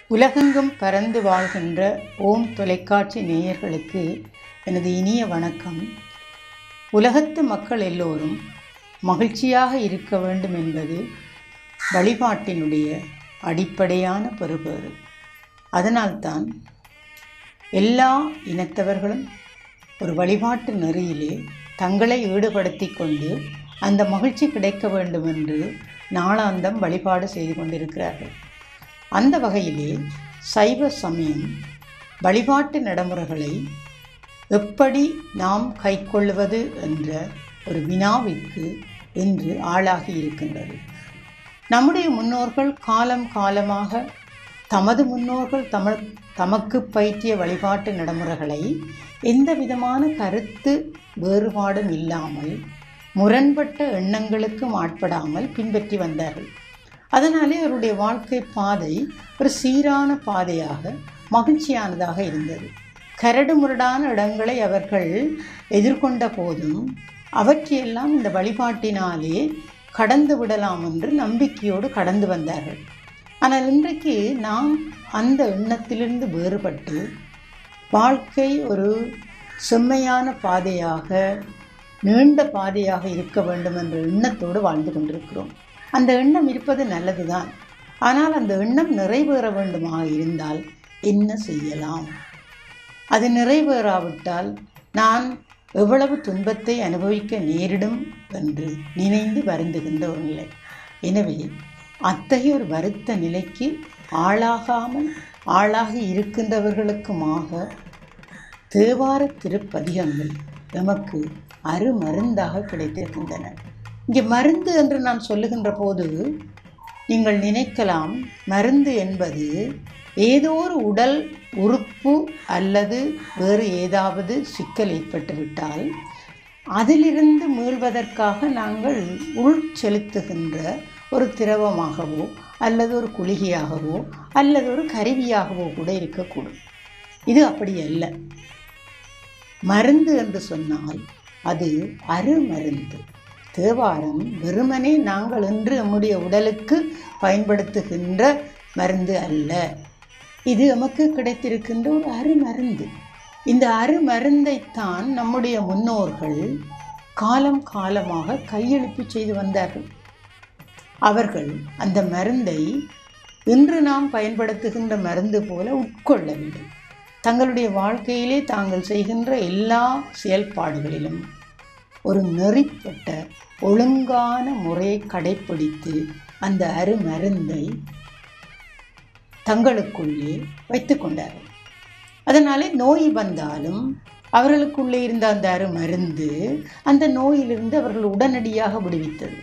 உலகெங்கும் பரந்து வாழ்கின்ற ஓம் தொலைக்காட்சி நேயர்களுக்கு எனது இனிய வணக்கம் உலகத்து மக்கள் எல்லோரும் மகிழ்ச்சியாக இருக்க வேண்டும் என்பது வழிபாட்டினுடைய அடிப்படையான பெறுபேறு அதனால்தான் எல்லா இனத்தவர்களும் ஒரு வழிபாட்டு நெறியிலே தங்களை ஈடுபடுத்தி கொண்டு அந்த மகிழ்ச்சி கிடைக்க வேண்டும் என்று நாளாந்தம் வழிபாடு செய்து கொண்டிருக்கிறார்கள் அந்த வகையிலே சைவ சமயம் வழிபாட்டு நடைமுறைகளை எப்படி நாம் கைக்கொள்வது என்ற ஒரு வினாவிற்கு இன்று ஆளாகி இருக்கின்றது நம்முடைய முன்னோர்கள் காலம் காலமாக தமது முன்னோர்கள் தமிழ் தமக்கு பயிற்றிய வழிபாட்டு நடைமுறைகளை எந்த விதமான கருத்து வேறுபாடும் இல்லாமல் முரண்பட்ட எண்ணங்களுக்கும் ஆட்படாமல் பின்பற்றி வந்தார்கள் அதனாலே அவருடைய வாழ்க்கை பாதை ஒரு சீரான பாதையாக மகிழ்ச்சியானதாக இருந்தது கரடு முரடான இடங்களை அவர்கள் எதிர்கொண்ட போதும் அவற்றையெல்லாம் இந்த வழிபாட்டினாலே கடந்து விடலாம் என்று நம்பிக்கையோடு கடந்து வந்தார்கள் ஆனால் இன்றைக்கு நாம் அந்த எண்ணத்திலிருந்து வேறுபட்டு வாழ்க்கை ஒரு செம்மையான பாதையாக நீண்ட பாதையாக இருக்க வேண்டும் என்ற எண்ணத்தோடு வாழ்ந்து கொண்டிருக்கிறோம் அந்த எண்ணம் இருப்பது நல்லதுதான் ஆனால் அந்த எண்ணம் நிறைவேற வேண்டுமாக இருந்தால் என்ன செய்யலாம் அது நிறைவேறாவிட்டால் நான் எவ்வளவு துன்பத்தை அனுபவிக்க நேரிடும் என்று நினைந்து வருந்துகின்ற ஒரு நிலை எனவே அத்தகைய ஒரு வருத்த நிலைக்கு ஆளாகாமல் ஆளாகி இருக்கின்றவர்களுக்குமாக தேவார திருப்பதிகங்கள் நமக்கு அருமருந்தாக கிடைத்திருக்கின்றன இங்கே மருந்து என்று நான் சொல்லுகின்ற போது நீங்கள் நினைக்கலாம் மருந்து என்பது ஏதோ ஒரு உடல் உறுப்பு அல்லது வேறு ஏதாவது சிக்கல் ஏற்பட்டுவிட்டால் அதிலிருந்து மீள்வதற்காக நாங்கள் உள் செலுத்துகின்ற ஒரு திரவமாகவோ அல்லது ஒரு குளிகையாகவோ அல்லது ஒரு கருவியாகவோ கூட இருக்கக்கூடும் இது அப்படி அல்ல மருந்து என்று சொன்னால் அது அருமருந்து தேவாரம் வெறுமனே நாங்கள் இன்று நம்முடைய உடலுக்கு பயன்படுத்துகின்ற மருந்து அல்ல இது நமக்கு கிடைத்திருக்கின்ற ஒரு அருமருந்து இந்த அருமருந்தைத்தான் நம்முடைய முன்னோர்கள் காலம் காலமாக கையெழுப்பு செய்து வந்தார்கள் அவர்கள் அந்த மருந்தை இன்று நாம் பயன்படுத்துகின்ற மருந்து போல உட்கொள்ளவில்லை தங்களுடைய வாழ்க்கையிலே தாங்கள் செய்கின்ற எல்லா செயல்பாடுகளிலும் ஒரு நெறிப்பட்ட ஒழுங்கான முறையை கடைப்பிடித்து அந்த அருமருந்தை தங்களுக்குள்ளே வைத்து கொண்டார்கள் அதனாலே நோய் வந்தாலும் அவர்களுக்குள்ளே இருந்த அந்த அருமருந்து அந்த நோயிலிருந்து அவர்கள் உடனடியாக விடுவித்தது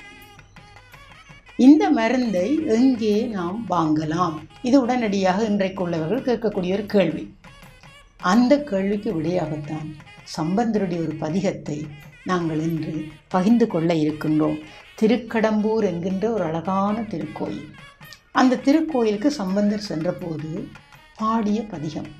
இந்த மருந்தை எங்கே நாம் வாங்கலாம் இது உடனடியாக இன்றைக்குள்ளவர்கள் கேட்கக்கூடிய ஒரு கேள்வி அந்த கேள்விக்கு விடையாகத்தான் சம்பந்தருடைய ஒரு பதிகத்தை நாங்கள் இன்று பகிர்ந்து கொள்ள இருக்கின்றோம் திருக்கடம்பூர் என்கின்ற ஒரு அழகான திருக்கோயில் அந்த திருக்கோயிலுக்கு சம்பந்தர் சென்றபோது பாடிய பதிகம்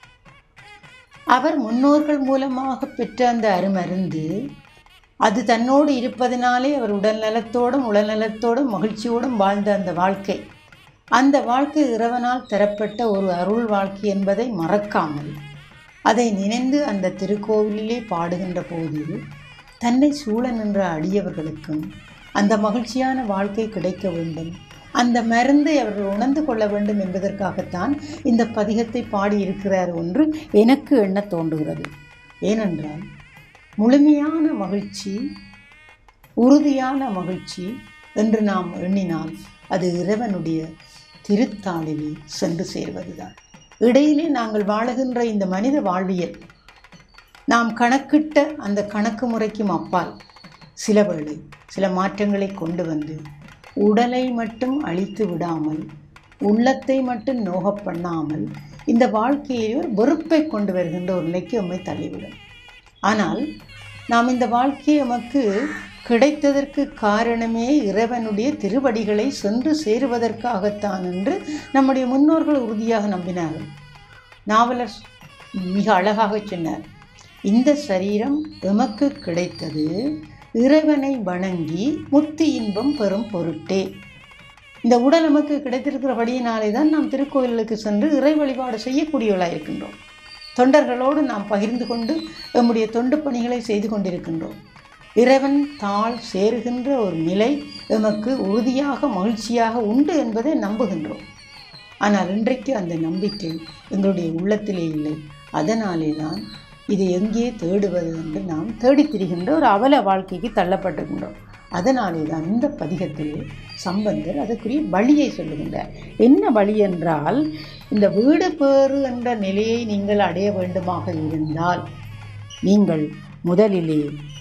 அவர் முன்னோர்கள் மூலமாக பெற்ற அந்த அருமருந்து அது தன்னோடு இருப்பதனாலே அவர் உடல் நலத்தோடும் உடல் நலத்தோடும் மகிழ்ச்சியோடும் வாழ்ந்த அந்த வாழ்க்கை அந்த வாழ்க்கை இறைவனால் தரப்பட்ட ஒரு அருள் வாழ்க்கை என்பதை மறக்காமல் அதை நினைந்து அந்த திருக்கோவிலிலே பாடுகின்ற போது தன்னை சூழ நின்ற அடியவர்களுக்கும் அந்த மகிழ்ச்சியான வாழ்க்கை கிடைக்க வேண்டும் அந்த மருந்தை அவர்கள் உணர்ந்து கொள்ள வேண்டும் என்பதற்காகத்தான் இந்த பதிகத்தை பாடியிருக்கிறார் ஒன்று எனக்கு எண்ண தோன்றுகிறது ஏனென்றால் முழுமையான மகிழ்ச்சி உறுதியான மகிழ்ச்சி என்று நாம் எண்ணினால் அது இறைவனுடைய திருத்தாளிலே சென்று சேர்வதுதான் இடையிலே நாங்கள் வாழுகின்ற இந்த மனித வாழ்வியல் நாம் கணக்கிட்ட அந்த கணக்கு முறைக்கும் அப்பால் சில வேளை சில மாற்றங்களை கொண்டு வந்து உடலை மட்டும் அழித்து விடாமல் உள்ளத்தை மட்டும் நோக பண்ணாமல் இந்த வாழ்க்கையை ஒரு வெறுப்பை கொண்டு வருகின்ற ஒரு நிலைக்கு நம்மை தள்ளிவிடும் ஆனால் நாம் இந்த வாழ்க்கை நமக்கு கிடைத்ததற்கு காரணமே இறைவனுடைய திருவடிகளை சென்று சேருவதற்காகத்தான் என்று நம்முடைய முன்னோர்கள் உறுதியாக நம்பினார்கள் நாவலர் மிக அழகாக சொன்னார் இந்த சரீரம் எமக்கு கிடைத்தது இறைவனை வணங்கி முத்தி இன்பம் பெறும் பொருட்டே இந்த உடல் நமக்கு கிடைத்திருக்கிறபடியினாலே தான் நாம் திருக்கோயிலுக்கு சென்று இறை வழிபாடு செய்யக்கூடியவர்களாக இருக்கின்றோம் தொண்டர்களோடு நாம் பகிர்ந்து கொண்டு நம்முடைய தொண்டு பணிகளை செய்து கொண்டிருக்கின்றோம் இறைவன் தாள் சேருகின்ற ஒரு நிலை எமக்கு உறுதியாக மகிழ்ச்சியாக உண்டு என்பதை நம்புகின்றோம் ஆனால் இன்றைக்கு அந்த நம்பிக்கை எங்களுடைய உள்ளத்திலே இல்லை அதனாலே தான் இதை எங்கே தேடுவது என்று நாம் தேடித் திரிகின்ற ஒரு அவல வாழ்க்கைக்கு தள்ளப்பட்டிருக்கின்றோம் அதனாலே தான் இந்த பதிகத்திலே சம்பந்தர் அதற்குரிய வழியை சொல்லுகின்றார் என்ன வழி என்றால் இந்த வீடு பேறு என்ற நிலையை நீங்கள் அடைய வேண்டுமாக இருந்தால் நீங்கள் முதலிலே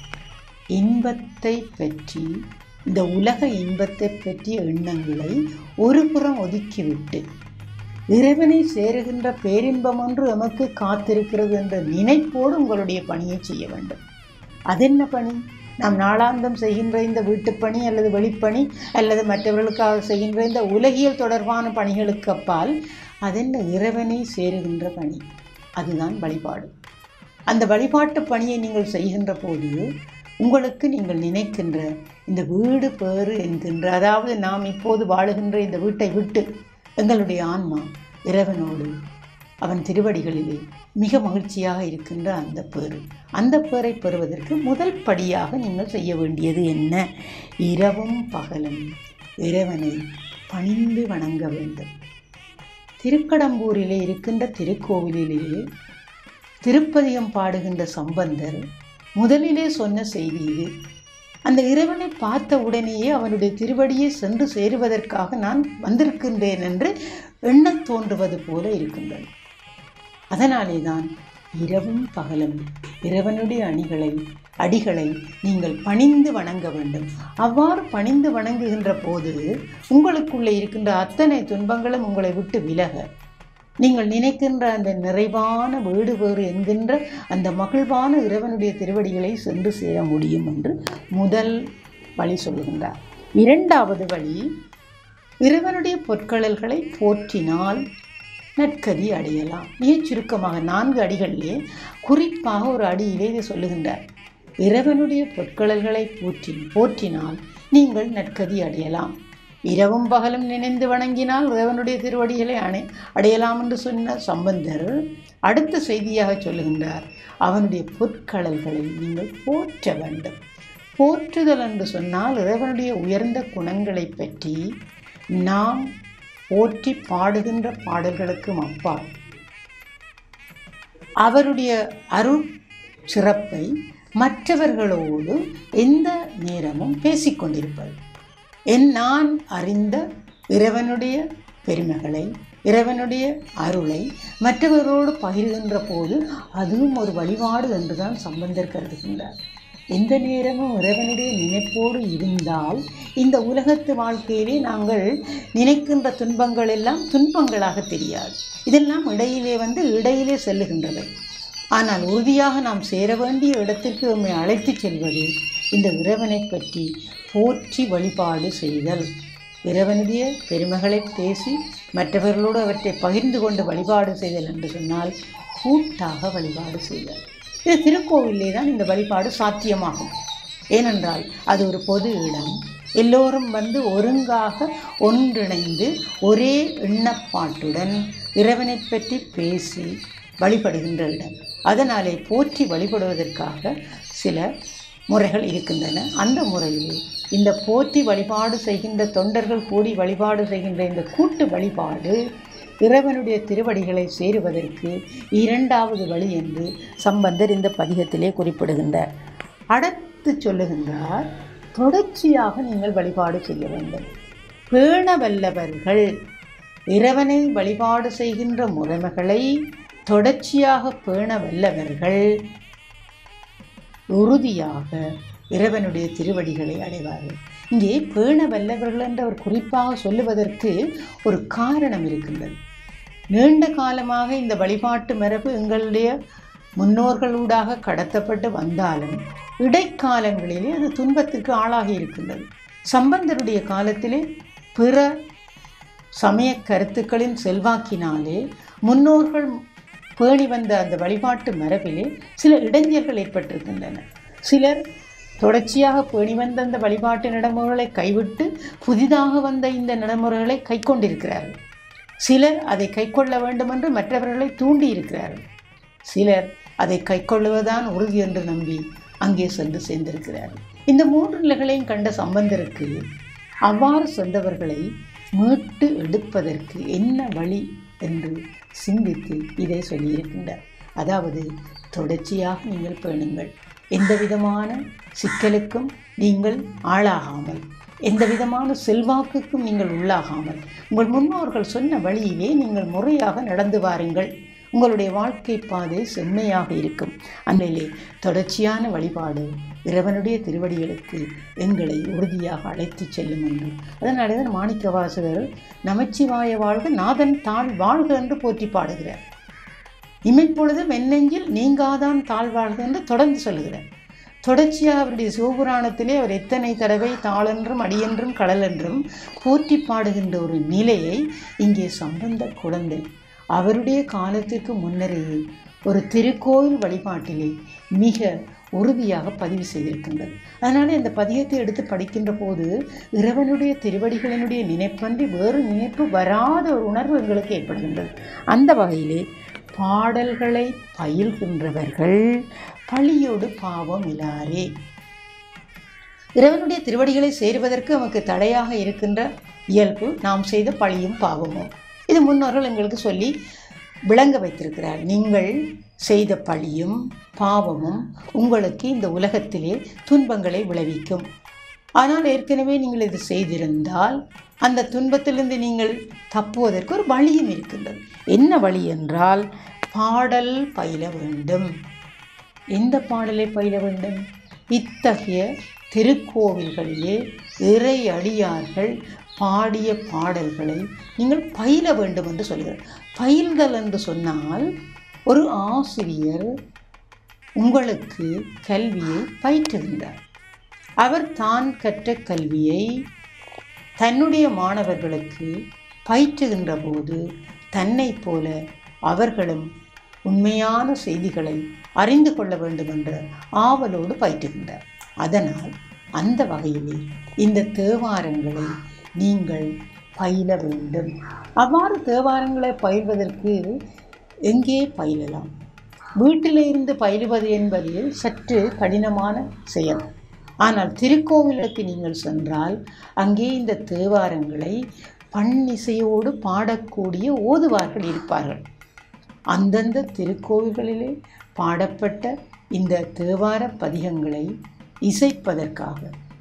இன்பத்தை பற்றி இந்த உலக இன்பத்தை பற்றிய எண்ணங்களை ஒரு புறம் ஒதுக்கிவிட்டு இறைவனை சேருகின்ற பேரின்பம் ஒன்று எமக்கு காத்திருக்கிறது என்ற நினைப்போடு உங்களுடைய பணியை செய்ய வேண்டும் அதென்ன பணி நாம் நாளாந்தம் செய்கின்ற இந்த வீட்டுப்பணி அல்லது வெளிப்பணி அல்லது மற்றவர்களுக்காக செய்கின்ற இந்த உலகியல் தொடர்பான பணிகளுக்கு அப்பால் அதென்ன இறைவனை சேருகின்ற பணி அதுதான் வழிபாடு அந்த வழிபாட்டு பணியை நீங்கள் செய்கின்ற போது உங்களுக்கு நீங்கள் நினைக்கின்ற இந்த வீடு பேறு என்கின்ற அதாவது நாம் இப்போது வாழுகின்ற இந்த வீட்டை விட்டு எங்களுடைய ஆன்மா இறைவனோடு அவன் திருவடிகளிலே மிக மகிழ்ச்சியாக இருக்கின்ற அந்த பேறு அந்த பேரை பெறுவதற்கு முதல் படியாக நீங்கள் செய்ய வேண்டியது என்ன இரவும் பகலும் இறைவனை பணிந்து வணங்க வேண்டும் திருக்கடம்பூரிலே இருக்கின்ற திருக்கோவிலிலே திருப்பதிகம் பாடுகின்ற சம்பந்தர் முதலிலே சொன்ன செய்தி இது அந்த இறைவனை பார்த்த உடனேயே அவனுடைய திருவடியை சென்று சேருவதற்காக நான் வந்திருக்கின்றேன் என்று எண்ணத் தோன்றுவது போல இருக்கின்றது அதனாலே தான் இரவும் பகலும் இறைவனுடைய அணிகளை அடிகளை நீங்கள் பணிந்து வணங்க வேண்டும் அவ்வாறு பணிந்து வணங்குகின்ற போது உங்களுக்குள்ளே இருக்கின்ற அத்தனை துன்பங்களும் உங்களை விட்டு விலக நீங்கள் நினைக்கின்ற அந்த நிறைவான வீடு வேறு என்கின்ற அந்த மகிழ்வான இறைவனுடைய திருவடிகளை சென்று சேர முடியும் என்று முதல் வழி சொல்லுகின்றார் இரண்டாவது வழி இறைவனுடைய பொற்கழல்களை போற்றினால் நற்கதி அடையலாம் மிகச் சுருக்கமாக நான்கு அடிகளிலே குறிப்பாக ஒரு அடியிலே இதை சொல்லுகின்றார் இறைவனுடைய பொற்கழல்களை போற்றி போற்றினால் நீங்கள் நற்கதி அடையலாம் இரவும் பகலும் நினைந்து வணங்கினால் இறைவனுடைய திருவடிகளை அணை அடையலாம் என்று சொன்ன சம்பந்தர் அடுத்த செய்தியாக சொல்லுகின்றார் அவனுடைய பொற்கழல்களை நீங்கள் போற்ற வேண்டும் போற்றுதல் என்று சொன்னால் இறைவனுடைய உயர்ந்த குணங்களை பற்றி நாம் போற்றி பாடுகின்ற பாடல்களுக்கும் அப்பால் அவருடைய அருள் சிறப்பை மற்றவர்களோடு எந்த நேரமும் பேசிக்கொண்டிருப்பது என் நான் அறிந்த இறைவனுடைய பெருமைகளை இறைவனுடைய அருளை மற்றவர்களோடு பகிர்கின்ற போது அதுவும் ஒரு வழிபாடு என்றுதான் சம்பந்தர் கருதுகின்றார் எந்த நேரமும் இறைவனுடைய நினைப்போடு இருந்தால் இந்த உலகத்து வாழ்க்கையிலே நாங்கள் நினைக்கின்ற துன்பங்கள் எல்லாம் துன்பங்களாக தெரியாது இதெல்லாம் இடையிலே வந்து இடையிலே செல்லுகின்றவை ஆனால் உறுதியாக நாம் சேர வேண்டிய இடத்திற்கு நம்மை அழைத்துச் செல்வது இந்த இறைவனை பற்றி போற்றி வழிபாடு செய்தல் இறைவனுடைய பெருமைகளை பேசி மற்றவர்களோடு அவற்றை பகிர்ந்து கொண்டு வழிபாடு செய்தல் என்று சொன்னால் கூட்டாக வழிபாடு செய்தல் இது திருக்கோவிலே தான் இந்த வழிபாடு சாத்தியமாகும் ஏனென்றால் அது ஒரு பொது இடம் எல்லோரும் வந்து ஒருங்காக ஒன்றிணைந்து ஒரே எண்ணப்பாட்டுடன் இறைவனை பற்றி பேசி வழிபடுகின்ற இடம் அதனாலே போற்றி வழிபடுவதற்காக சில முறைகள் இருக்கின்றன அந்த முறையில் இந்த போற்றி வழிபாடு செய்கின்ற தொண்டர்கள் கூடி வழிபாடு செய்கின்ற இந்த கூட்டு வழிபாடு இறைவனுடைய திருவடிகளை சேருவதற்கு இரண்டாவது வழி என்று சம்பந்தர் இந்த பதிகத்திலே குறிப்பிடுகின்றார் அடுத்து சொல்லுகின்றார் தொடர்ச்சியாக நீங்கள் வழிபாடு செய்ய வேண்டும் பேண வல்லவர்கள் இறைவனை வழிபாடு செய்கின்ற முறைமைகளை தொடர்ச்சியாக பேண வல்லவர்கள் உறுதியாக இறைவனுடைய திருவடிகளை அடைவார்கள் இங்கே பேண வல்லவர்கள் என்று அவர் குறிப்பாக சொல்லுவதற்கு ஒரு காரணம் இருக்கின்றது நீண்ட காலமாக இந்த வழிபாட்டு மரபு எங்களுடைய முன்னோர்களூடாக கடத்தப்பட்டு வந்தாலும் இடைக்காலங்களிலே அது துன்பத்திற்கு ஆளாகி இருக்கின்றது சம்பந்தருடைய காலத்திலே பிற சமய கருத்துக்களின் செல்வாக்கினாலே முன்னோர்கள் பேணி வந்த அந்த வழிபாட்டு மரபிலே சில இடைஞ்சல்கள் ஏற்பட்டிருக்கின்றன சிலர் தொடர்ச்சியாக பேணி வந்த அந்த வழிபாட்டு நடைமுறைகளை கைவிட்டு புதிதாக வந்த இந்த நடைமுறைகளை கைக்கொண்டிருக்கிறார்கள் சிலர் அதை கைக்கொள்ள வேண்டும் என்று மற்றவர்களை தூண்டி இருக்கிறார்கள் சிலர் அதை கைக்கொள்ளுவதுதான் உறுதி என்று நம்பி அங்கே சென்று சேர்ந்திருக்கிறார்கள் இந்த மூன்று நிலைகளையும் கண்ட சம்பந்தருக்கு அவ்வாறு சென்றவர்களை மீட்டு எடுப்பதற்கு என்ன வழி என்று சிந்தித்து இதை சொல்லியிருக்கின்றார் அதாவது தொடர்ச்சியாக நீங்கள் பேணுங்கள் எந்த விதமான சிக்கலுக்கும் நீங்கள் ஆளாகாமல் எந்த விதமான செல்வாக்குக்கும் நீங்கள் உள்ளாகாமல் உங்கள் முன்னோர்கள் சொன்ன வழியிலே நீங்கள் முறையாக நடந்து வாருங்கள் உங்களுடைய வாழ்க்கை பாதை செம்மையாக இருக்கும் அன்னிலே தொடர்ச்சியான வழிபாடு இறைவனுடைய திருவடிகளுக்கு எங்களை உறுதியாக அழைத்துச் செல்லும் என்று அதனாலே தான் மாணிக்க வாசகர் நமச்சிவாய வாழ்க நாதன் தாழ் வாழ்க என்று போற்றி பாடுகிறார் இமைப்பொழுதும் மென்னெஞ்சில் நீங்காதான் தாழ்வாழ்க என்று தொடர்ந்து சொல்லுகிறார் தொடர்ச்சியாக அவருடைய சிவபுராணத்திலே அவர் எத்தனை தடவை தாளென்றும் அடியென்றும் கடலென்றும் போற்றி பாடுகின்ற ஒரு நிலையை இங்கே சம்பந்த குழந்தை அவருடைய காலத்திற்கு முன்னரேயே ஒரு திருக்கோயில் வழிபாட்டிலே மிக உறுதியாக பதிவு செய்திருக்கின்றது அதனாலே இந்த பதியத்தை எடுத்து படிக்கின்ற போது இறைவனுடைய திருவடிகளினுடைய நினைப்பன்றி வேறு நினைப்பு வராத ஒரு உணர்வு எங்களுக்கு ஏற்படுகின்றது அந்த வகையிலே பாடல்களை பயில்கின்றவர்கள் பழியோடு பாவம் இலாரே இறைவனுடைய திருவடிகளை சேருவதற்கு நமக்கு தடையாக இருக்கின்ற இயல்பு நாம் செய்த பழியும் பாவமும் இது முன்னோர்கள் எங்களுக்கு சொல்லி விளங்க வைத்திருக்கிறார் நீங்கள் செய்த பழியும் பாவமும் உங்களுக்கு இந்த உலகத்திலே துன்பங்களை விளைவிக்கும் ஆனால் ஏற்கனவே நீங்கள் இது செய்திருந்தால் அந்த துன்பத்திலிருந்து நீங்கள் தப்புவதற்கு ஒரு வழியும் இருக்கின்றது என்ன வழி என்றால் பாடல் பயில வேண்டும் எந்த பாடலை பயில வேண்டும் இத்தகைய திருக்கோவில்களிலே இறை அடியார்கள் பாடிய பாடல்களை நீங்கள் பயில வேண்டும் என்று சொல்கிறார் பயில்தல் என்று சொன்னால் ஒரு ஆசிரியர் உங்களுக்கு கல்வியை பயிற்றுகின்றார் அவர் தான் கற்ற கல்வியை தன்னுடைய மாணவர்களுக்கு பயிற்றுகின்ற போது தன்னைப் போல அவர்களும் உண்மையான செய்திகளை அறிந்து கொள்ள வேண்டும் என்ற ஆவலோடு பயிற்றுகின்றார் அதனால் அந்த வகையிலே இந்த தேவாரங்களை நீங்கள் பயில வேண்டும் அவ்வாறு தேவாரங்களை பயில்வதற்கு எங்கே பயிலலாம் வீட்டில் இருந்து பயிலுவது என்பது சற்று கடினமான செயல் ஆனால் திருக்கோவிலுக்கு நீங்கள் சென்றால் அங்கே இந்த தேவாரங்களை பண்ணிசையோடு பாடக்கூடிய ஓதுவார்கள் இருப்பார்கள் அந்தந்த திருக்கோவில்களிலே பாடப்பட்ட இந்த தேவார பதிகங்களை இசைப்பதற்காக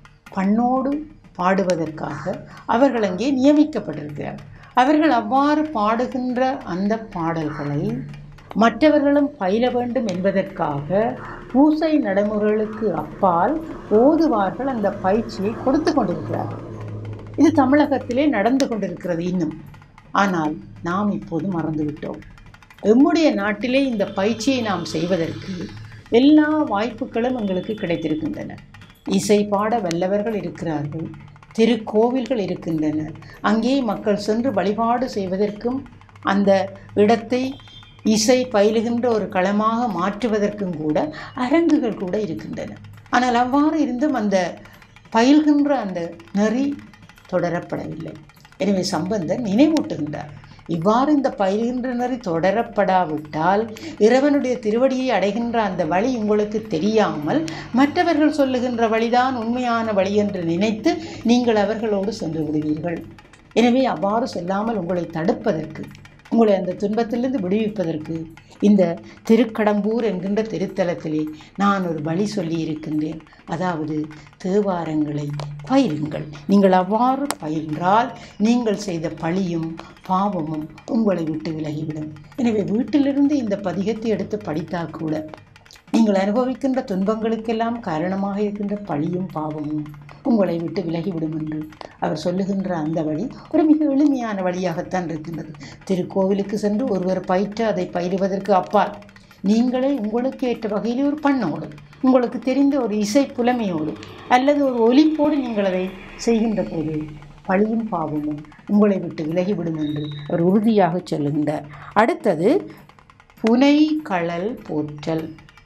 பண்ணோடு பாடுவதற்காக அவர்கள் அங்கே நியமிக்கப்பட்டிருக்கிறார் அவர்கள் அவ்வாறு பாடுகின்ற அந்த பாடல்களை மற்றவர்களும் பயில வேண்டும் என்பதற்காக பூசை நடைமுறைகளுக்கு அப்பால் ஓதுவார்கள் அந்த பயிற்சியை கொடுத்து கொண்டிருக்கிறார்கள் இது தமிழகத்திலே நடந்து கொண்டிருக்கிறது இன்னும் ஆனால் நாம் இப்போது மறந்துவிட்டோம் எம்முடைய நாட்டிலே இந்த பயிற்சியை நாம் செய்வதற்கு எல்லா வாய்ப்புகளும் எங்களுக்கு கிடைத்திருக்கின்றன இசை பாட வல்லவர்கள் இருக்கிறார்கள் திருக்கோவில்கள் இருக்கின்றன அங்கே மக்கள் சென்று வழிபாடு செய்வதற்கும் அந்த இடத்தை இசை பயிலுகின்ற ஒரு களமாக மாற்றுவதற்கும் கூட அரங்குகள் கூட இருக்கின்றன ஆனால் அவ்வாறு இருந்தும் அந்த பயில்கின்ற அந்த நெறி தொடரப்படவில்லை எனவே சம்பந்தர் நினைவூட்டுகின்றார் இவ்வாறு இந்த பயில்கின்ற நெறி தொடரப்படாவிட்டால் இறைவனுடைய திருவடியை அடைகின்ற அந்த வழி உங்களுக்கு தெரியாமல் மற்றவர்கள் சொல்லுகின்ற வழிதான் உண்மையான வழி என்று நினைத்து நீங்கள் அவர்களோடு சென்று விடுவீர்கள் எனவே அவ்வாறு செல்லாமல் உங்களை தடுப்பதற்கு உங்களை அந்த துன்பத்திலிருந்து விடுவிப்பதற்கு இந்த திருக்கடம்பூர் என்கின்ற திருத்தலத்திலே நான் ஒரு வழி சொல்லி இருக்கின்றேன் அதாவது தேவாரங்களை பயிருங்கள் நீங்கள் அவ்வாறு பயின்றால் நீங்கள் செய்த பழியும் பாவமும் உங்களை விட்டு விலகிவிடும் எனவே வீட்டிலிருந்து இந்த பதிகத்தை எடுத்து படித்தால் கூட நீங்கள் அனுபவிக்கின்ற துன்பங்களுக்கெல்லாம் காரணமாக இருக்கின்ற பழியும் பாவமும் உங்களை விட்டு விலகிவிடும் என்று அவர் சொல்லுகின்ற அந்த வழி ஒரு மிக எளிமையான வழியாகத்தான் இருக்கின்றது திருக்கோவிலுக்கு சென்று ஒருவர் பயிற்று அதை பயிலுவதற்கு அப்பால் நீங்களே உங்களுக்கு ஏற்ற வகையில் ஒரு பண்ணோடு உங்களுக்கு தெரிந்த ஒரு இசை புலமையோடு அல்லது ஒரு ஒலிப்போடு நீங்கள் அதை செய்கின்ற போது பழியும் பாவமும் உங்களை விட்டு விலகிவிடும் என்று அவர் உறுதியாக சொல்லுகின்றார் அடுத்தது புனை களல் போற்றல்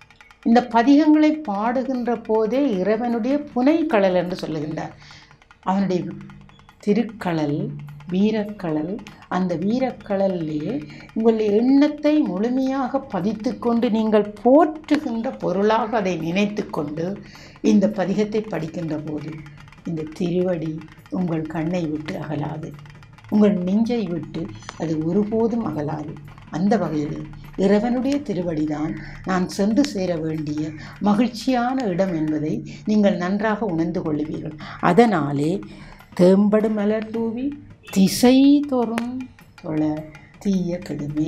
இந்த பதிகங்களை பாடுகின்ற போதே இறைவனுடைய புனைக்கழல் என்று சொல்லுகின்றார் அவனுடைய திருக்கழல் வீரக்கழல் அந்த வீரக்கழலிலே உங்களுடைய எண்ணத்தை முழுமையாக பதித்து கொண்டு நீங்கள் போற்றுகின்ற பொருளாக அதை நினைத்து கொண்டு இந்த பதிகத்தை படிக்கின்ற போது இந்த திருவடி உங்கள் கண்ணை விட்டு அகலாது உங்கள் நெஞ்சை விட்டு அது ஒருபோதும் அகலாது அந்த வகையில் இறைவனுடைய திருவடிதான் நான் சென்று சேர வேண்டிய மகிழ்ச்சியான இடம் என்பதை நீங்கள் நன்றாக உணர்ந்து கொள்ளுவீர்கள் அதனாலே தேம்படு மலர் தூவி திசை தோறும் தொழ தீய கெடுமே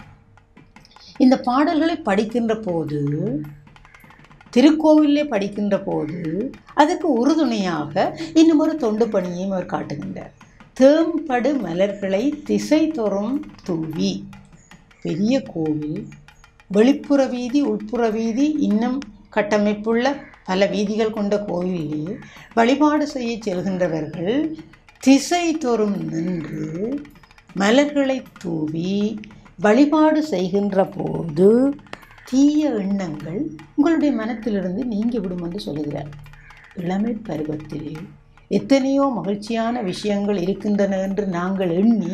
இந்த பாடல்களை படிக்கின்ற போது திருக்கோவிலே படிக்கின்ற போது அதுக்கு உறுதுணையாக இன்னும் ஒரு தொண்டு பணியையும் அவர் காட்டுகின்றார் தேம்படு மலர்களை திசை தோறும் தூவி பெரிய கோவில் வெளிப்புற வீதி உட்புற வீதி இன்னும் கட்டமைப்புள்ள பல வீதிகள் கொண்ட கோவிலே வழிபாடு செய்ய செல்கின்றவர்கள் திசை தோறும் நின்று மலர்களை தூவி வழிபாடு செய்கின்ற போது தீய எண்ணங்கள் உங்களுடைய மனத்திலிருந்து நீங்கிவிடும் என்று சொல்லுகிறார் இளமை பருவத்திலே எத்தனையோ மகிழ்ச்சியான விஷயங்கள் இருக்கின்றன என்று நாங்கள் எண்ணி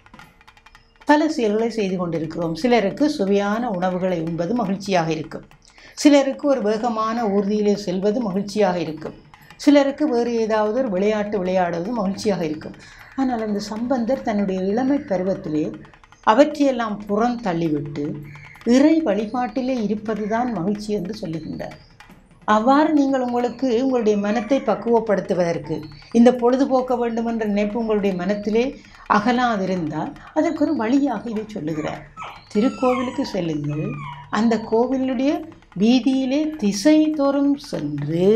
பல செயல்களை செய்து கொண்டிருக்கிறோம் சிலருக்கு சுவையான உணவுகளை உண்பது மகிழ்ச்சியாக இருக்கும் சிலருக்கு ஒரு வேகமான ஊர்தியிலே செல்வது மகிழ்ச்சியாக இருக்கும் சிலருக்கு வேறு ஏதாவது ஒரு விளையாட்டு விளையாடுவது மகிழ்ச்சியாக இருக்கும் ஆனால் அந்த சம்பந்தர் தன்னுடைய இளமை பருவத்திலே அவற்றையெல்லாம் புறம் தள்ளிவிட்டு இறை வழிபாட்டிலே இருப்பதுதான் மகிழ்ச்சி என்று சொல்லுகின்றார் அவ்வாறு நீங்கள் உங்களுக்கு உங்களுடைய மனத்தை பக்குவப்படுத்துவதற்கு இந்த பொழுதுபோக்க வேண்டும் என்ற நினைப்பு உங்களுடைய மனத்திலே அகலாதிருந்தால் அதற்கு ஒரு வழியாக இதை சொல்லுகிறார் திருக்கோவிலுக்கு செல்லுங்கள் அந்த கோவிலுடைய வீதியிலே திசை தோறும் சென்று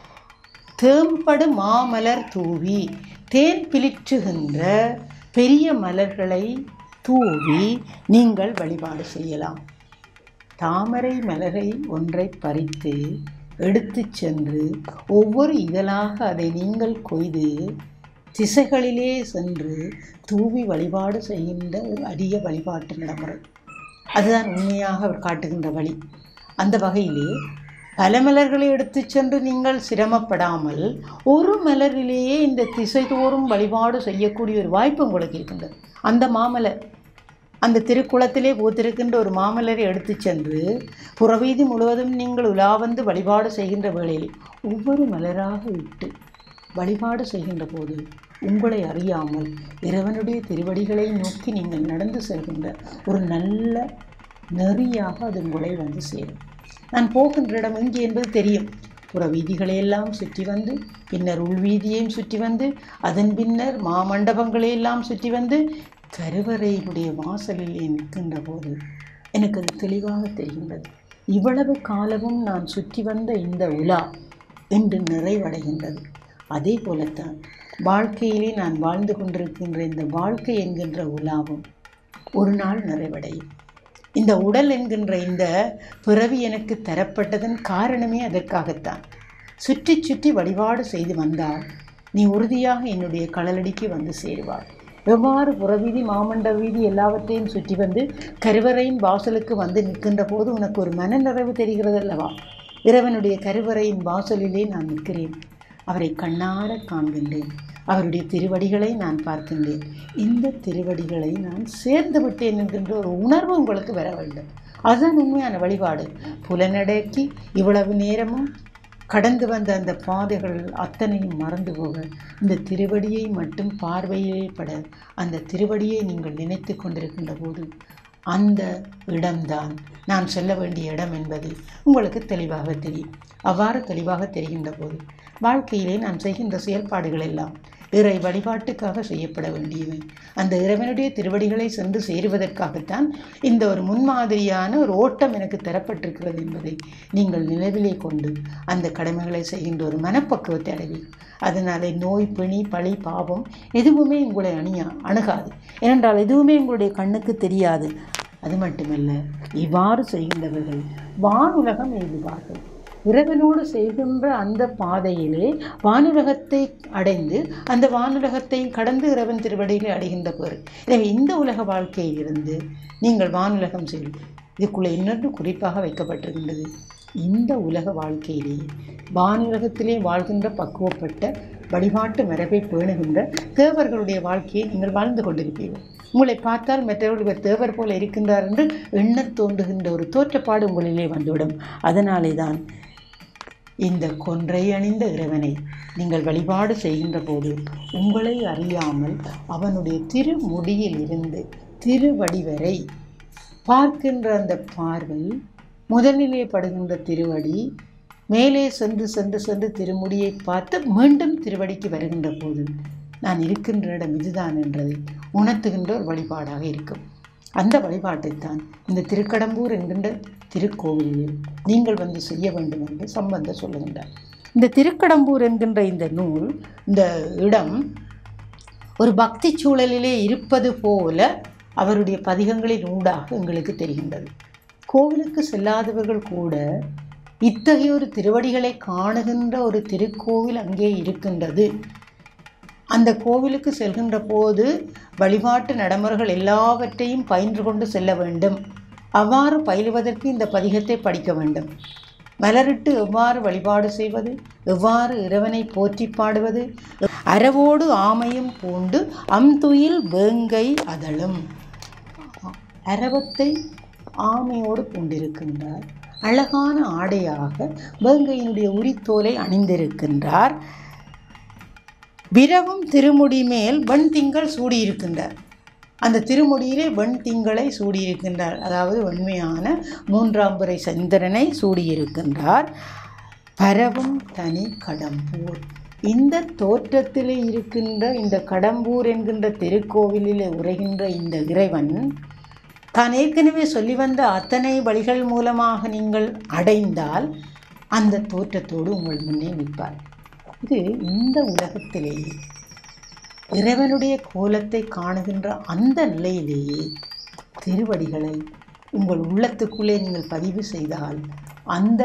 தேம்படு மாமலர் தூவி தேன் பிளிற்றுகின்ற பெரிய மலர்களை தூவி நீங்கள் வழிபாடு செய்யலாம் தாமரை மலரை ஒன்றை பறித்து எடுத்துச் சென்று ஒவ்வொரு இதழாக அதை நீங்கள் கொய்து திசைகளிலே சென்று தூவி வழிபாடு செய்கின்ற ஒரு அரிய வழிபாட்டு நடைமுறை அதுதான் உண்மையாக அவர் காட்டுகின்ற வழி அந்த வகையிலே பல மலர்களை எடுத்துச் சென்று நீங்கள் சிரமப்படாமல் ஒரு மலரிலேயே இந்த திசை தோறும் வழிபாடு செய்யக்கூடிய ஒரு வாய்ப்பு உங்களுக்கு இருக்கின்றது அந்த மாமலர் அந்த திருக்குளத்திலே பூத்திருக்கின்ற ஒரு மாமலரை எடுத்துச் சென்று புறவீதி முழுவதும் நீங்கள் உலா வந்து வழிபாடு செய்கின்ற வேளையில் ஒவ்வொரு மலராக விட்டு வழிபாடு செய்கின்ற போது உங்களை அறியாமல் இறைவனுடைய திருவடிகளை நோக்கி நீங்கள் நடந்து செல்கின்ற ஒரு நல்ல நெறியாக அது உங்களை வந்து சேரும் நான் போகின்ற இடம் எங்கே என்பது தெரியும் புற வீதிகளையெல்லாம் சுற்றி வந்து பின்னர் உள்வீதியையும் சுற்றி வந்து அதன் பின்னர் மாமண்டபங்களையெல்லாம் சுற்றி வந்து கருவறையினுடைய வாசலிலே நிற்கின்ற போது எனக்கு அது தெளிவாக தெரிகின்றது இவ்வளவு காலமும் நான் சுற்றி வந்த இந்த உலா என்று நிறைவடைகின்றது அதே போலத்தான் வாழ்க்கையிலே நான் வாழ்ந்து கொண்டிருக்கின்ற இந்த வாழ்க்கை என்கின்ற உலாவும் ஒரு நாள் நிறைவடையும் இந்த உடல் என்கின்ற இந்த பிறவி எனக்கு தரப்பட்டதன் காரணமே அதற்காகத்தான் சுற்றி சுற்றி வழிபாடு செய்து வந்தால் நீ உறுதியாக என்னுடைய கடலடிக்கு வந்து சேருவாய் எவ்வாறு புறவீதி மாமண்ட வீதி எல்லாவற்றையும் சுற்றி வந்து கருவறையின் வாசலுக்கு வந்து நிற்கின்ற போது உனக்கு ஒரு மனநிறைவு தெரிகிறது அல்லவா இறைவனுடைய கருவறையின் வாசலிலே நான் நிற்கிறேன் அவரை கண்ணார காண்கின்றேன் அவருடைய திருவடிகளை நான் பார்க்கின்றேன் இந்த திருவடிகளை நான் சேர்ந்து விட்டேன் என்கின்ற ஒரு உணர்வு உங்களுக்கு வர வேண்டும் அதுதான் உண்மையான வழிபாடு புலனடக்கி இவ்வளவு நேரமும் கடந்து வந்த அந்த பாதைகள் அத்தனையும் மறந்து போக இந்த திருவடியை மட்டும் பார்வையிலே பட அந்த திருவடியை நீங்கள் நினைத்து கொண்டிருக்கின்ற போது அந்த இடம்தான் நான் செல்ல வேண்டிய இடம் என்பது உங்களுக்கு தெளிவாக தெரியும் அவ்வாறு தெளிவாக தெரிகின்ற போது வாழ்க்கையிலே நான் செய்கின்ற செயல்பாடுகள் எல்லாம் இறை வழிபாட்டுக்காக செய்யப்பட வேண்டியவை அந்த இறைவனுடைய திருவடிகளை சென்று சேருவதற்காகத்தான் இந்த ஒரு முன்மாதிரியான ஒரு ஓட்டம் எனக்கு தரப்பட்டிருக்கிறது என்பதை நீங்கள் நினைவிலே கொண்டு அந்த கடமைகளை செய்கின்ற ஒரு மனப்பக்குவத்தை அடைவீர்கள் அதனாலே நோய் பிணி பழி பாவம் எதுவுமே உங்களை அணியா அணுகாது ஏனென்றால் எதுவுமே உங்களுடைய கண்ணுக்கு தெரியாது அது மட்டுமல்ல இவ்வாறு செய்கின்றவர்கள் வானுலகம் எய்துவார்கள் இறைவனோடு செய்கின்ற அந்த பாதையிலே வானுலகத்தை அடைந்து அந்த வானுலகத்தை கடந்து இறைவன் திருவடியிலே அடைகின்ற பேர் எனவே இந்த உலக வாழ்க்கையிலிருந்து நீங்கள் வானுலகம் செல்லும் இதுக்குள்ளே இன்னொன்று குறிப்பாக வைக்கப்பட்டிருக்கின்றது இந்த உலக வாழ்க்கையிலே வானுலகத்திலே வாழ்கின்ற பக்குவப்பட்ட வழிபாட்டு மரபை பேணுகின்ற தேவர்களுடைய வாழ்க்கையை நீங்கள் வாழ்ந்து கொண்டிருப்பீர்கள் உங்களை பார்த்தால் மற்றவர்கள் இவர் தேவர் போல இருக்கின்றார் என்று எண்ணத் தோன்றுகின்ற ஒரு தோற்றப்பாடு உங்களிலே வந்துவிடும் அதனாலே தான் இந்த கொன்றை அணிந்த இறைவனை நீங்கள் வழிபாடு செய்கின்ற போது உங்களை அறியாமல் அவனுடைய திருமுடியில் இருந்து திருவடிவரை பார்க்கின்ற அந்த பார்வை முதலிலே படுகின்ற திருவடி மேலே சென்று சென்று சென்று திருமுடியை பார்த்து மீண்டும் திருவடிக்கு வருகின்ற போது நான் இருக்கின்ற இடம் இதுதான் என்றதை உணர்த்துகின்ற ஒரு வழிபாடாக இருக்கும் அந்த வழிபாட்டைத்தான் இந்த திருக்கடம்பூர் என்கின்ற திருக்கோவிலில் நீங்கள் வந்து செய்ய வேண்டும் என்று சம்பந்த சொல்லுகின்றார் இந்த திருக்கடம்பூர் என்கின்ற இந்த நூல் இந்த இடம் ஒரு பக்தி சூழலிலே இருப்பது போல அவருடைய பதிகங்களின் ஊடாக எங்களுக்கு தெரிகின்றது கோவிலுக்கு செல்லாதவர்கள் கூட இத்தகைய ஒரு திருவடிகளை காணுகின்ற ஒரு திருக்கோவில் அங்கே இருக்கின்றது அந்த கோவிலுக்கு செல்கின்ற போது வழிபாட்டு நடைமுறைகள் எல்லாவற்றையும் பயின்று கொண்டு செல்ல வேண்டும் அவ்வாறு பயிலுவதற்கு இந்த பதிகத்தை படிக்க வேண்டும் மலரிட்டு எவ்வாறு வழிபாடு செய்வது எவ்வாறு இறைவனை போற்றி பாடுவது அரவோடு ஆமையும் பூண்டு அம்துயில் வேங்கை அதழும் அரவத்தை ஆமையோடு பூண்டிருக்கின்றார் அழகான ஆடையாக வேங்கையினுடைய உரித்தோலை அணிந்திருக்கின்றார் விரவும் திருமுடி மேல் வெண் திங்கள் சூடியிருக்கின்றார் அந்த திருமுடியிலே வெண் திங்களை சூடியிருக்கின்றார் அதாவது உண்மையான மூன்றாம் பிறை சந்திரனை சூடியிருக்கின்றார் பரவும் தனி கடம்பூர் இந்த தோற்றத்திலே இருக்கின்ற இந்த கடம்பூர் என்கின்ற திருக்கோவிலிலே உரைகின்ற இந்த இறைவன் தான் ஏற்கனவே சொல்லி வந்த அத்தனை வழிகள் மூலமாக நீங்கள் அடைந்தால் அந்த தோற்றத்தோடு உங்கள் முன்னே நிற்பார் இது இந்த இலக்கிலேயே இறைவனுடைய கோலத்தை காணுகின்ற அந்த நிலையிலேயே திருவடிகளை உங்கள் உள்ளத்துக்குள்ளே நீங்கள் பதிவு செய்தால் அந்த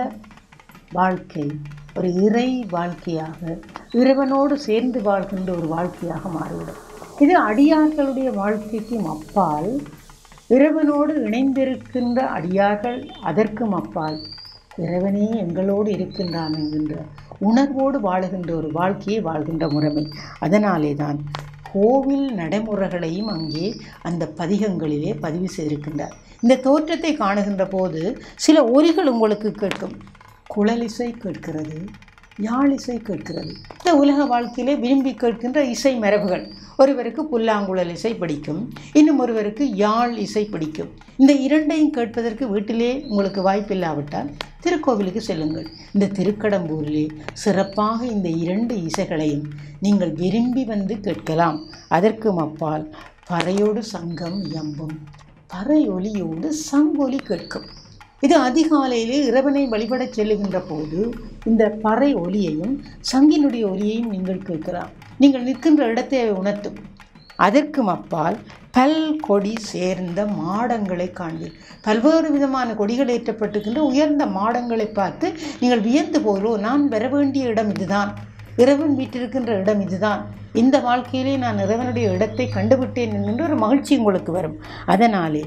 வாழ்க்கை ஒரு இறை வாழ்க்கையாக இறைவனோடு சேர்ந்து வாழ்கின்ற ஒரு வாழ்க்கையாக மாறிவிடும் இது அடியார்களுடைய வாழ்க்கைக்கும் அப்பால் இறைவனோடு இணைந்திருக்கின்ற அடியார்கள் அதற்கும் அப்பால் இறைவனே எங்களோடு இருக்கின்றான் என்கின்ற உணர்வோடு வாழுகின்ற ஒரு வாழ்க்கையை வாழ்கின்ற முறைமை அதனாலே தான் கோவில் நடைமுறைகளையும் அங்கே அந்த பதிகங்களிலே பதிவு செய்திருக்கின்றார் இந்த தோற்றத்தை காணுகின்ற போது சில ஒலிகள் உங்களுக்கு கேட்கும் குழலிசை கேட்கிறது யாழிசை கேட்கிறது இந்த உலக வாழ்க்கையிலே விரும்பி கேட்கின்ற இசை மரபுகள் ஒருவருக்கு புல்லாங்குழல் இசை பிடிக்கும் இன்னும் ஒருவருக்கு யாழ் இசை பிடிக்கும் இந்த இரண்டையும் கேட்பதற்கு வீட்டிலே உங்களுக்கு வாய்ப்பில்லாவிட்டால் திருக்கோவிலுக்கு செல்லுங்கள் இந்த திருக்கடம்பூரிலே சிறப்பாக இந்த இரண்டு இசைகளையும் நீங்கள் விரும்பி வந்து கேட்கலாம் அதற்கும் அப்பால் பறையோடு சங்கம் எம்பும் பறை ஒலியோடு சங்கொலி கேட்கும் இது அதிகாலையிலே இறைவனை வழிபடச் செல்லுகின்ற போது இந்த பறை ஒலியையும் சங்கினுடைய ஒலியையும் நீங்கள் கேட்கலாம் நீங்கள் நிற்கின்ற இடத்தை உணர்த்தும் அதற்கும் அப்பால் பல் கொடி சேர்ந்த மாடங்களை காண்பீர் பல்வேறு விதமான கொடிகள் ஏற்றப்பட்டிருக்கின்ற உயர்ந்த மாடங்களை பார்த்து நீங்கள் வியந்து போகிறோ நான் வர வேண்டிய இடம் இதுதான் இறைவன் வீட்டிருக்கின்ற இடம் இதுதான் இந்த வாழ்க்கையிலே நான் இறைவனுடைய இடத்தை கண்டுவிட்டேன் என்கின்ற ஒரு மகிழ்ச்சி உங்களுக்கு வரும் அதனாலே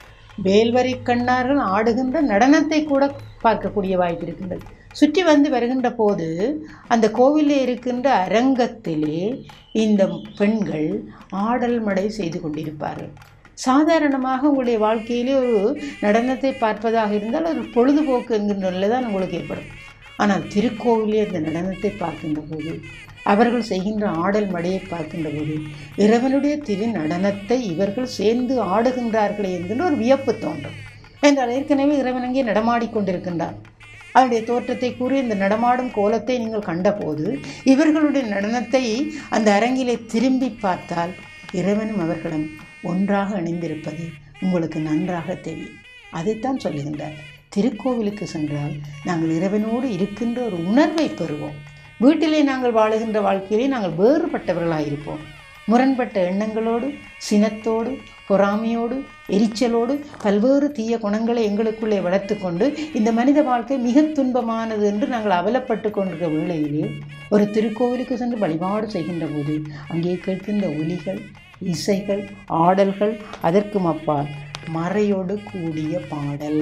வேல்வரி கண்ணார்கள் ஆடுகின்ற நடனத்தை கூட பார்க்கக்கூடிய வாய்ப்பு இருக்கின்றது சுற்றி வந்து வருகின்ற போது அந்த கோவிலில் இருக்கின்ற அரங்கத்திலே இந்த பெண்கள் ஆடல் மடை செய்து கொண்டிருப்பார்கள் சாதாரணமாக உங்களுடைய வாழ்க்கையிலே ஒரு நடனத்தை பார்ப்பதாக இருந்தால் ஒரு பொழுதுபோக்கு என்கின்ற நிலை தான் உங்களுக்கு ஏற்படும் ஆனால் திருக்கோவிலே அந்த நடனத்தை பார்க்கின்ற போது அவர்கள் செய்கின்ற ஆடல் மடையை பார்க்கின்ற போது இறைவனுடைய திரு நடனத்தை இவர்கள் சேர்ந்து ஆடுகின்றார்களே என்கின்ற ஒரு வியப்பு தோன்றும் என்றால் ஏற்கனவே இறைவன் அங்கே நடமாடிக்கொண்டிருக்கின்றார் அவருடைய தோற்றத்தை கூறி இந்த நடமாடும் கோலத்தை நீங்கள் கண்டபோது இவர்களுடைய நடனத்தை அந்த அரங்கிலே திரும்பி பார்த்தால் இறைவனும் அவர்களும் ஒன்றாக இணைந்திருப்பது உங்களுக்கு நன்றாக தெரியும் அதைத்தான் சொல்லுகின்றார் திருக்கோவிலுக்கு சென்றால் நாங்கள் இறைவனோடு இருக்கின்ற ஒரு உணர்வை பெறுவோம் வீட்டிலே நாங்கள் வாழுகின்ற வாழ்க்கையிலே நாங்கள் வேறுபட்டவர்களாக இருப்போம் முரண்பட்ட எண்ணங்களோடு சினத்தோடு பொறாமையோடு எரிச்சலோடு பல்வேறு தீய குணங்களை எங்களுக்குள்ளே வளர்த்து கொண்டு இந்த மனித வாழ்க்கை மிக துன்பமானது என்று நாங்கள் அவலப்பட்டு கொண்டிருக்கிற வேளையிலே ஒரு திருக்கோவிலுக்கு சென்று வழிபாடு செய்கின்ற போது அங்கே கேட்கின்ற ஒலிகள் இசைகள் ஆடல்கள் அதற்கும் அப்பால் மறையோடு கூடிய பாடல்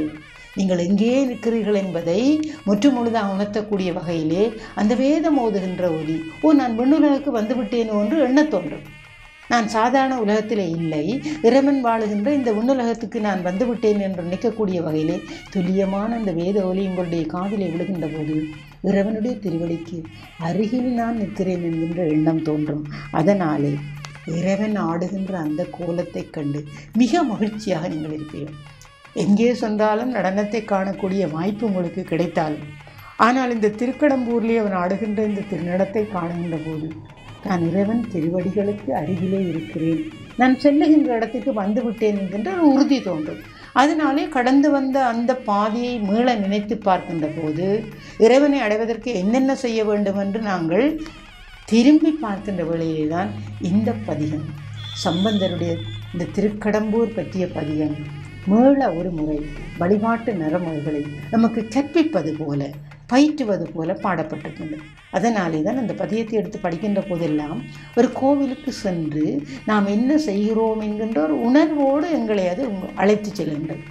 நீங்கள் எங்கே நிற்கிறீர்கள் என்பதை முற்று முழுதாக உணர்த்தக்கூடிய வகையிலே அந்த வேதம் ஓதுகின்ற ஒலி ஓ நான் விண்ணுலகுக்கு வந்துவிட்டேனோ என்று எண்ணத் தோன்றும் நான் சாதாரண உலகத்திலே இல்லை இறைவன் வாழுகின்ற இந்த விண்ணுலகத்துக்கு நான் வந்துவிட்டேன் என்று நினைக்கக்கூடிய வகையிலே துல்லியமான அந்த வேத ஒலி உங்களுடைய காதிலே விழுகின்ற போது இறைவனுடைய திருவடிக்கு அருகில் நான் நிற்கிறேன் என்கின்ற எண்ணம் தோன்றும் அதனாலே இறைவன் ஆடுகின்ற அந்த கோலத்தைக் கண்டு மிக மகிழ்ச்சியாக நீங்கள் இருப்பீர்கள் எங்கே சொன்னாலும் நடனத்தை காணக்கூடிய வாய்ப்பு உங்களுக்கு கிடைத்தாலும் ஆனால் இந்த திருக்கடம்பூரிலே அவன் ஆடுகின்ற இந்த திருநடத்தை காணுகின்ற போது நான் இறைவன் திருவடிகளுக்கு அருகிலே இருக்கிறேன் நான் செல்லுகின்ற இடத்துக்கு வந்து விட்டேன் என்கின்ற ஒரு உறுதி தோன்றும் அதனாலே கடந்து வந்த அந்த பாதையை மீள நினைத்து பார்க்கின்ற போது இறைவனை அடைவதற்கு என்னென்ன செய்ய வேண்டும் என்று நாங்கள் திரும்பி பார்க்கின்ற வேளையிலே தான் இந்த பதிகம் சம்பந்தருடைய இந்த திருக்கடம்பூர் பற்றிய பதிகம் மீள ஒரு முறை வழிபாட்டு நரமுறைகளை நமக்கு கற்பிப்பது போல பயிற்றுவது போல பாடப்பட்டிருக்கின்றது அதனாலே தான் அந்த பதியத்தை எடுத்து படிக்கின்ற போதெல்லாம் ஒரு கோவிலுக்கு சென்று நாம் என்ன செய்கிறோம் என்கின்ற ஒரு உணர்வோடு எங்களை அது அழைத்து செல்கின்றது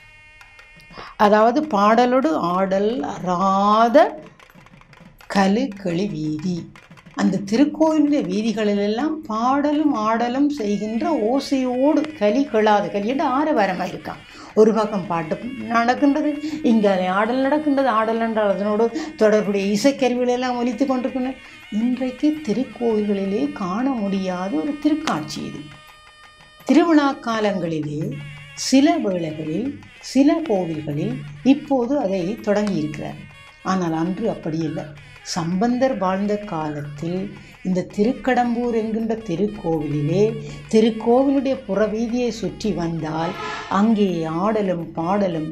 அதாவது பாடலோடு ஆடல் அறாத கலு களி வீதி அந்த திருக்கோயிலுடைய வீதிகளிலெல்லாம் பாடலும் ஆடலும் செய்கின்ற ஓசையோடு களி கெளாது களியோடு ஆரவாரமாக இருக்கான் ஒரு பக்கம் பாட்டு நடக்கின்றது இங்கே ஆடல் நடக்கின்றது ஆடல் என்றால் அதனோடு தொடர்புடைய இசைக்கருவிகளெல்லாம் ஒலித்து கொண்டிருக்கின்றன இன்றைக்கு திருக்கோயில்களிலே காண முடியாத ஒரு திருக்காட்சி இது திருவிழா காலங்களிலே சில வேளைகளில் சில கோவில்களில் இப்போது அதை தொடங்கியிருக்கிறார் ஆனால் அன்று அப்படி இல்லை சம்பந்தர் வாழ்ந்த காலத்தில் இந்த திருக்கடம்பூர் என்கின்ற திருக்கோவிலிலே திருக்கோவிலுடைய புறவீதியை சுற்றி வந்தால் அங்கே ஆடலும் பாடலும்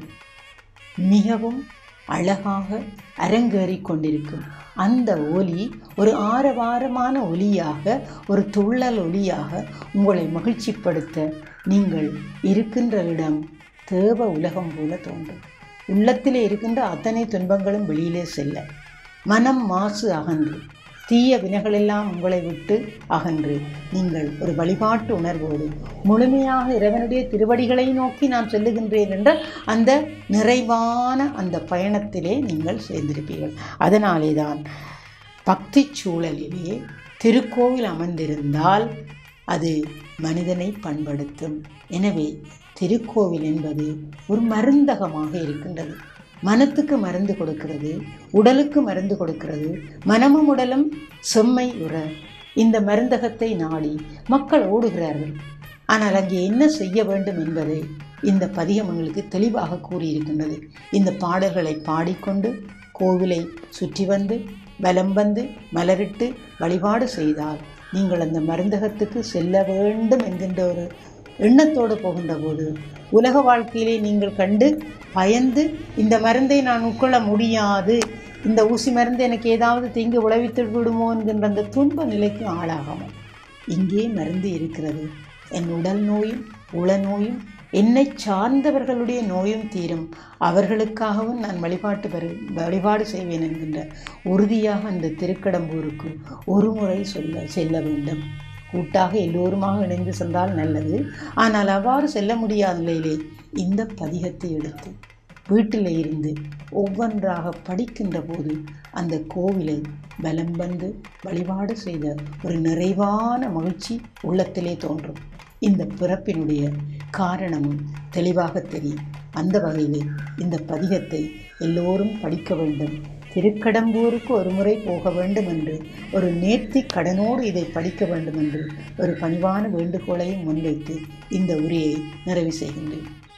மிகவும் அழகாக அரங்கேறிக் கொண்டிருக்கும் அந்த ஒலி ஒரு ஆரவாரமான ஒலியாக ஒரு துள்ளல் ஒலியாக உங்களை மகிழ்ச்சிப்படுத்த நீங்கள் இருக்கின்ற இடம் தேவ உலகம் போல தோன்றும் உள்ளத்திலே இருக்கின்ற அத்தனை துன்பங்களும் வெளியிலே செல்ல மனம் மாசு அகன்று தீய வினைகளெல்லாம் உங்களை விட்டு அகன்று நீங்கள் ஒரு வழிபாட்டு உணர்வோடு முழுமையாக இறைவனுடைய திருவடிகளை நோக்கி நான் செல்லுகின்றேன் என்ற அந்த நிறைவான அந்த பயணத்திலே நீங்கள் சேர்ந்திருப்பீர்கள் அதனாலே தான் பக்தி சூழலிலே திருக்கோவில் அமர்ந்திருந்தால் அது மனிதனை பண்படுத்தும் எனவே திருக்கோவில் என்பது ஒரு மருந்தகமாக இருக்கின்றது மனத்துக்கு மருந்து கொடுக்கிறது உடலுக்கு மருந்து கொடுக்கிறது மனமும் உடலும் செம்மை உற இந்த மருந்தகத்தை நாடி மக்கள் ஓடுகிறார்கள் ஆனால் அங்கே என்ன செய்ய வேண்டும் என்பதை இந்த பதிகம் எங்களுக்கு தெளிவாக கூறியிருக்கின்றது இந்த பாடல்களை பாடிக்கொண்டு கோவிலை சுற்றி வந்து வலம் வந்து மலரிட்டு வழிபாடு செய்தால் நீங்கள் அந்த மருந்தகத்துக்கு செல்ல வேண்டும் என்கின்ற ஒரு எண்ணத்தோடு போகின்ற போது உலக வாழ்க்கையிலே நீங்கள் கண்டு பயந்து இந்த மருந்தை நான் உட்கொள்ள முடியாது இந்த ஊசி மருந்து எனக்கு ஏதாவது தீங்கு விளைவித்து விடுமோ என்கின்ற அந்த துன்ப நிலைக்கு ஆளாகாமல் இங்கே மருந்து இருக்கிறது என் உடல் நோயும் உள நோயும் என்னை சார்ந்தவர்களுடைய நோயும் தீரும் அவர்களுக்காகவும் நான் வழிபாட்டு பெறு வழிபாடு செய்வேன் என்கின்ற உறுதியாக அந்த திருக்கடம்பூருக்கு ஒரு முறை சொல்ல செல்ல வேண்டும் கூட்டாக எல்லோருமாக இணைந்து சென்றால் நல்லது ஆனால் அவ்வாறு செல்ல முடியாத நிலையிலே இந்த பதிகத்தை எடுத்து வீட்டில் இருந்து ஒவ்வொன்றாக படிக்கின்ற போது அந்த கோவிலை பலம் வந்து வழிபாடு செய்த ஒரு நிறைவான மகிழ்ச்சி உள்ளத்திலே தோன்றும் இந்த பிறப்பினுடைய காரணமும் தெளிவாக தெரியும் அந்த வகையிலே இந்த பதிகத்தை எல்லோரும் படிக்க வேண்டும் திருக்கடம்பூருக்கு ஒரு முறை போக வேண்டும் என்று ஒரு நேர்த்தி கடனோடு இதை படிக்க வேண்டும் என்று ஒரு பணிவான வேண்டுகோளையும் முன்வைத்து இந்த உரையை நிறைவு செய்கின்றேன்